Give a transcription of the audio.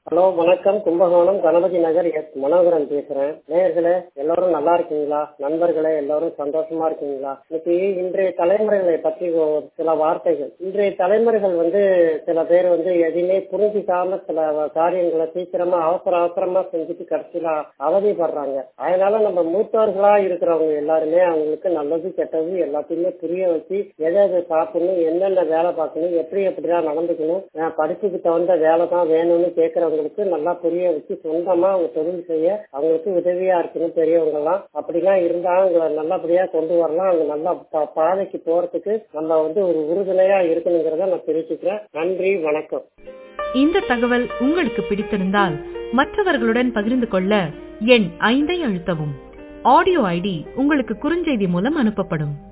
hello வணக்கம் Kumbakonam Ganapathi Nagar S Manoharan பேசுறேன் நேயர்களே எல்லாரும் நல்லா இருக்கீங்களா நண்பர்களே எல்லாரும் சந்தோஷமா இருக்கீங்களா இன்னைக்கு இன்றைய தலைமுறைகளை பற்றி ஒரு சில வார்த்தைகள் இன்றைய தலைமுறைகள் வந்து சில பேர் வந்து எதையுமே புரிஞ்சிக்காம சில காரியங்களை சீக்கிரமா அவசர அவசரமா செஞ்சுட்டு கடைசியில அவதிப்படுறாங்க அதனால நம்ம மூத்தவர்களா இருக்கிறவங்க எல்லாருமே அவங்களுக்கு நல்லது கெட்டது எல்லாத்தையுமே புரிய வச்சு எதை எதை சாப்பிடணும் என்னென்ன வேலை பார்க்கணும் எப்படி எப்படிதான் நடந்துக்கணும் அஹ் படிப்புக்கு தகுந்த வேலை தான் வேணும்னு கேட்கறவங்களுக்கு நல்லா புரிய வச்சு சொந்தமா அவங்க தொழில் செய்ய அவங்களுக்கு உதவியா இருக்கணும் பெரியவங்க எல்லாம் அப்படிலாம் இருந்தா அவங்கள நல்லபடியா கொண்டு வரலாம் அவங்க நல்லா பா- பாதைக்கு போறதுக்கு நம்ம வந்து ஒரு உறுதுணையா இருக்கணுங்கிறத நான் தெரிவிச்சுக்கிறேன் நன்றி வணக்கம் இந்த தகவல் உங்களுக்கு பிடித்திருந்தால் மற்றவர்களுடன் பகிர்ந்து கொள்ள எண் ஐந்தை அழுத்தவும் ஆடியோ ஐடி உங்களுக்கு குறுஞ்செய்தி மூலம் அனுப்பப்படும்